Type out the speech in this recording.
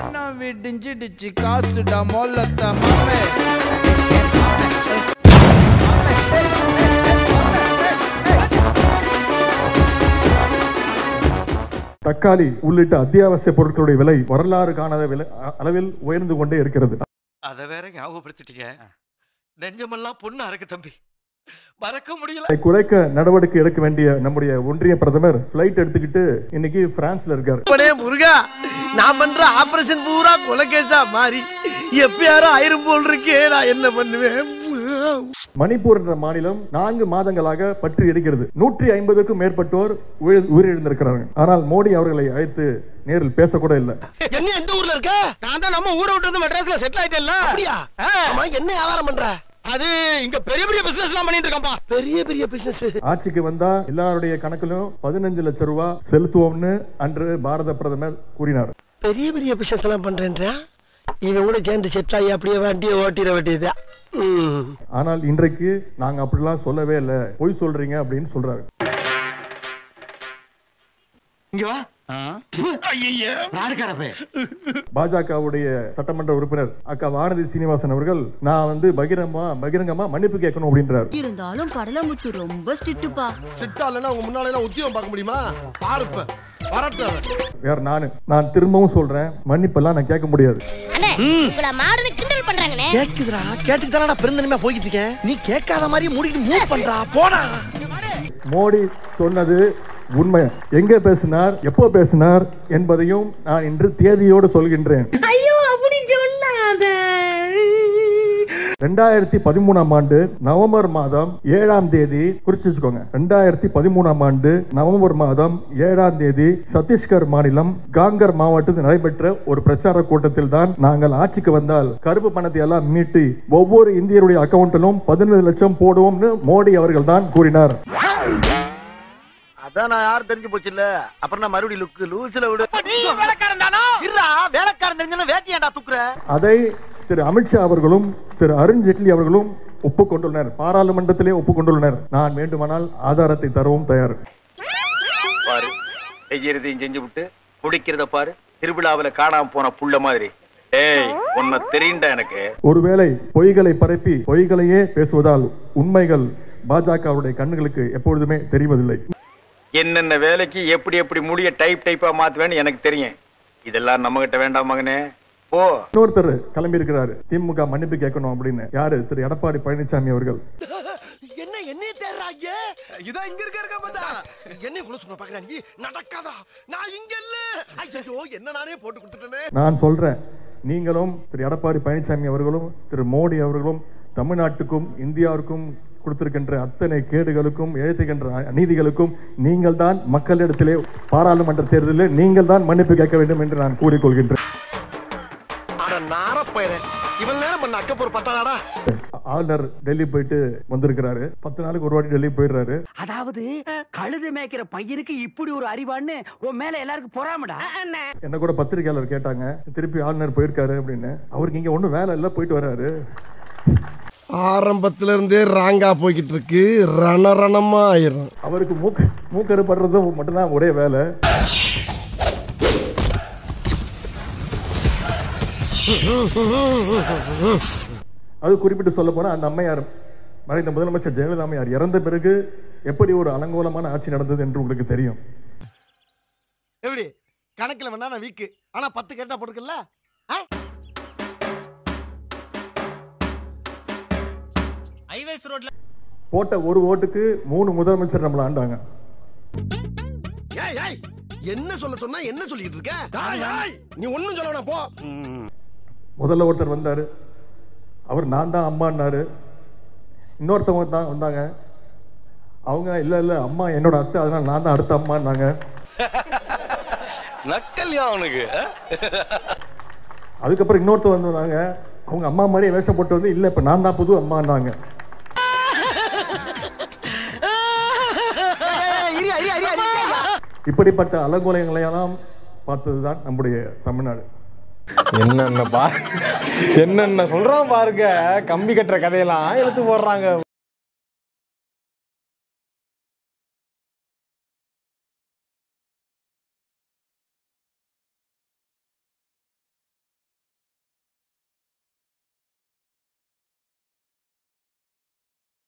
எண்ணம் விடிஞ்சிடுச்சு காசுடா மொல்லத்த மாமே தக்காளி உள்ளிட்ட அத்தியாவசிய பொருட்களுடைய விலை வரலாறு காணாத விலை அ- அளவில் உயர்ந்து கொண்டே இருக்கிறது அதை வேற ஞாபகப்படுத்திட்டீங்க நெஞ்சமெல்லாம் பொண்ணு அறக்கு தம்பி மறக்க முடியல அதை குறைக்க நடவடிக்கை எடுக்க வேண்டிய நம்முடைய ஒன்றிய பிரதமர் பிளைட் எடுத்துக்கிட்டு இன்னைக்கு பிரான்ஸ்ல இருக்காரு அப்பனே முருகா நான் பண்ற ஆபரேஷன் பூரா கொலகேசா மாறி எப்பயாரும் ஆயிரம் போல் இருக்கே நான் என்ன பண்ணுவேன் மணிப்பூர் என்ற மாநிலம் நான்கு மாதங்களாக பற்றி எரிக்கிறது நூற்றி ஐம்பதுக்கும் மேற்பட்டோர் உயிர்- உயிரிழந்திருக்கிறார்கள் ஆனால் மோடி அவர்களை அழைத்து நேரில் பேசக்கூட இல்லை என்ன எந்த ஊர்ல இருக்க நான் தான் நம்ம ஊரை விட்டு வந்து மெட்ராஸ்ல செட்டில் ஆயிட்டேன்ல அப்படியா ஆமா என்ன வியாபாரம் பண்ற அது இங்க பெரிய பெரிய பிசினஸ் எல்லாம் பண்ணிட்டு இருக்கான்ப்பா பெரிய பெரிய பிசினஸ் ஆட்சிக்கு வந்தா எல்லாருடைய கணக்கிலும் பதினஞ்சு லட்சம் ரூபாய் செலுத்துவோம்னு அன்று பாரத பிரதமர் கூறினார் பெரிய பெரிய பிசினஸ் எல்லாம் பண்றேன்றா இவன் கூட சேர்ந்து செத்தாயி அப்படியே வண்டியை ஓட்டிட வேண்டியதுதான் ம். ஆனால் இன்றைக்கு நாங்க அப்படிலாம் சொல்லவே இல்லை பொய் சொல்றீங்க அப்படின்னு சொல்றாரு இங்க வா ராடுக்காரப்பே பாஜகவுடைய சட்டமன்ற உறுப்பினர் அக்கா வானதி சீனிவாசன் அவர்கள் நான் வந்து பகிரங்கமா பகிரங்கமா மன்னிப்பு கேட்கணும் அப்படின்றார் இருந்தாலும் கடலமுத்து ரொம்ப ஸ்ட்ரிக்ட்டுப்பா சிட்டா இல்லைன்னா உங்க முன்னால எல்லாம் உத்தியோகம் பார்க்க முடியுமா பாருப்ப வரட்டும் அவன். வேற நானு நான் திரும்பவும் சொல்றேன் மன்னிப்பெல்லாம் நான் கேட்க முடியாது அண்ணே உங்களை மாடுன்னு கிண்டல் பண்றாங்கண்ணே கேக்குதுடா கேட்டுட்டு தானடா பெருந்தன்மையா போய்கிட்டு இருக்கேன் நீ கேட்காத மாதிரி மூடிட்டு மூவ் பண்றா போடா மோடி சொன்னது உண்மை எங்க பேசினார் எப்போ பேசினார் என்பதையும் நான் இன்று தேதியோடு சொல்கின்றேன் ஐயோ அப்படி சொல்லாத ரெண்டாயிரத்தி பதிமூணாம் ஆண்டு நவம்பர் மாதம் ஏழாம் தேதி குறிச்சு வச்சுக்கோங்க ரெண்டாயிரத்தி பதிமூணாம் ஆண்டு நவம்பர் மாதம் ஏழாம் தேதி சத்தீஸ்கர் மாநிலம் காங்கர் மாவட்டத்தில் நடைபெற்ற ஒரு பிரச்சார கூட்டத்தில் தான் நாங்கள் ஆட்சிக்கு வந்தால் கருப்பு பணத்தை எல்லாம் மீட்டு ஒவ்வொரு இந்தியருடைய அக்கவுண்டிலும் பதினேழு லட்சம் போடுவோம்னு மோடி அவர்கள் தான் கூறினார் அதான் நான் யாரும் தெரிஞ்சு போச்சு இல்ல அப்புறம் நான் மறுபடியும் லுக்கு லூசில விடு நீ வேலைக்காரன் தானா இருடா வேலைக்காரன் தெரிஞ்சா வேட்டியாண்டா தூக்குற அதை திரு அமித்ஷா அவர்களும் திரு அருண் ஜேட்லி அவர்களும் ஒப்புக்கொண்டுள்ளனர் பாராளுமன்றத்திலே ஒப்புக்கொண்டுள்ளனர் நான் வேண்டுமானால் ஆதாரத்தை தரவும் தயார் பாரு செய்யறதையும் செஞ்சு விட்டு குடிக்கிறத பாரு திருவிழாவுல காணாம போன புள்ள மாதிரி ஏய் உன்னை தெரியுண்டா எனக்கு ஒருவேளை பொய்களை பரப்பி பொய்களையே பேசுவதால் உண்மைகள் பாஜகவுடைய கண்ணுகளுக்கு எப்பொழுதுமே தெரிவதில்லை என்னென்ன வேலைக்கு எப்படி எப்படி முடிய டைப் டைப்பா மாத்துவேன்னு எனக்கு தெரியும் இதெல்லாம் நம்ம கிட்ட வேண்டாம் மகனே போ இன்னொருத்தர் கிளம்பி இருக்கிறாரு திமுக மன்னிப்பு கேட்கணும் அப்படின்னு யாரு திரு எடப்பாடி பழனிசாமி அவர்கள் என்ன என்னைய தேடுறாங்க இதான் இங்க இருக்க இருக்க பார்த்தா என்னைய குள்ள சொன்ன பாக்குறேன் நீ நடக்காதா நான் இங்க இல்ல ஐயோ என்ன நானே போட்டு கொடுத்துட்டேனே நான் சொல்றேன் நீங்களும் திரு எடப்பாடி பழனிசாமி அவர்களும் திரு மோடி அவர்களும் தமிழ்நாட்டுக்கும் இந்தியாவுக்கும் கொடுத்திருக்கின்ற அத்தனை கேடுகளுக்கும் இழைத்துகின்ற அநீதிகளுக்கும் நீங்கள் தான் மக்களிடத்திலே பாராளுமன்ற தேர்தலில் நீங்கள் தான் மன்னிப்பு கேட்க வேண்டும் என்று நான் கூறிக்கொள்கின்றேன் அட நாரப்பயரே இவன் நேரம் பண்ண அக்கப்போர் பத்தாதாடா ஆளுநர் டெல்லி போயிட்டு வந்திருக்கிறாரு பத்து நாளுக்கு ஒரு வாட்டி டெல்லி போயிடுறாரு அதாவது கழுது மேய்க்கிற பையனுக்கு இப்படி ஒரு அறிவான்னு உன் மேல எல்லாருக்கும் பொறாமடா என்ன கூட பத்திரிகையாளர் கேட்டாங்க திருப்பி ஆளுநர் போயிருக்காரு அப்படின்னு அவருக்கு இங்க ஒன்றும் வேலை இல்லை போயிட்டு வர்றாரு ஆரம்பத்துல இருந்தே ராங்கா போய்கிட்டு இருக்கு ரணரணமா ஆயிரும் அவருக்கு மூக்கு மூக்கறுப்படுறது மட்டும்தான் ஒரே வேலை அது குறிப்பிட்டு சொல்ல போனா அந்த அம்மையார் மறைந்த முதலமைச்சர் ஜெயலலிதா அம்மையார் இறந்த பிறகு எப்படி ஒரு அலங்கோலமான ஆட்சி நடந்தது என்று உங்களுக்கு தெரியும் எப்படி கணக்குல வேணா நான் வீக்கு ஆனா பத்து கேட்டா போட்டுக்கல ஹைவேஸ் ரோட்ல போட்ட ஒரு ஓட்டுக்கு மூணு முதலமைச்சர் நம்மள ஆண்டாங்க ஏய் ஏய் என்ன சொல்ல சொன்னா என்ன சொல்லிட்டு இருக்க நீ ஒண்ணும் சொல்ல வேணாம், போ முதல்ல ஒருத்தர் வந்தாரு அவர் நான் தான் அம்மான்னாரு இன்னொருத்தவங்க தான் வந்தாங்க அவங்க இல்ல இல்ல அம்மா என்னோட அத்தை அதனால நான் தான் அடுத்த அம்மான்னாங்க நக்கல்யா அவனுக்கு அதுக்கப்புறம் இன்னொருத்தர் வந்து வந்தாங்க அவங்க அம்மா மாதிரியே வேஷம் போட்டு வந்து இல்ல இப்ப நான் தான் புது அம்மான்னாங்க இப்படிப்பட்ட அலங்கோலங்களை எல்லாம் பார்த்ததுதான் நம்முடைய தமிழ்நாடு என்னென்ன பா என்னென்ன சொல்றான் பாருங்க கம்பி கட்டுற கதையெல்லாம் எடுத்து போடுறாங்க